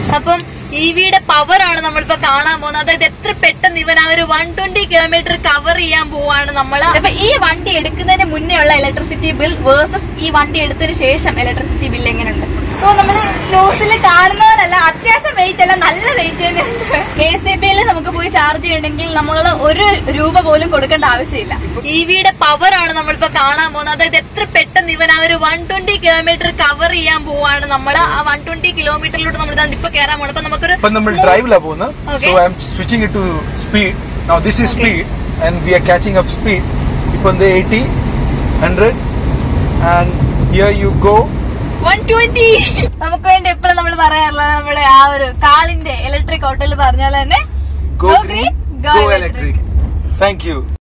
അപ്പം ഇവിയുടെ പവർ ആണ് നമ്മളിപ്പോ കാണാൻ പോകുന്നത് അതായത് എത്ര പെട്ടെന്ന് ഇവൻ ആ ഒരു വൺ ട്വന്റി കിലോമീറ്റർ കവർ ചെയ്യാൻ പോവാണ് നമ്മൾ അപ്പൊ ഈ വണ്ടി എടുക്കുന്നതിന് മുന്നേ ഉള്ള ഇലക്ട്രിസിറ്റി ബിൽ വേഴ്സസ് ഈ വണ്ടി എടുത്തതിന് ശേഷം ഇലക്ട്രിസിറ്റി ബിൽ എങ്ങനെയുണ്ട് സോ നമ്മള് ന്യൂസിൽ കാണുന്നവരല്ല അത്യാവശ്യം വെയിറ്റ് അല്ല നല്ല വെയിറ്റ് തന്നെയുണ്ട് കെ സി ബിയിൽ നമുക്ക് പോയി ചാർജ് ചെയ്യണമെങ്കിൽ നമ്മൾ ഒരു രൂപ പോലും കൊടുക്കേണ്ട ആവശ്യമില്ല ഇവിയുടെ പവർ ആണ് നമ്മളിപ്പോ കാണാൻ പോകുന്നത് അതായത് എത്ര പെട്ടെന്ന് ഇവൻ ആ ഒരു വൺ ട്വന്റി കിലോമീറ്റർ കവർ ചെയ്യാൻ പോവാണ് നമ്മൾ ആ വൺ ട്വന്റി കിലോമീറ്ററിലൂടെ നമ്മൾ ഇതാണ്ട് ഇപ്പൊ കയറാൻ പോകുന്നത് അപ്പൊ നമുക്കൊരു ഇപ്പൊ നമ്മൾ ഡ്രൈവിലാ പോകുന്നത് Okay. So I am switching it to speed now this is Okay. Speed and we are catching up speed ഇപ്പൊ എന്ത് eighty hundred and here you go one twenty നമുക്ക് വേണ്ടി എപ്പോഴും നമ്മൾ പറയാറുള്ളത് നമ്മുടെ ആ ഒരു കാളിന്റെ ഇലക്ട്രിക് ഓട്ടോയിൽ പറഞ്ഞ പോലെ തന്നെ go Go green green, go go electric. Electric thank U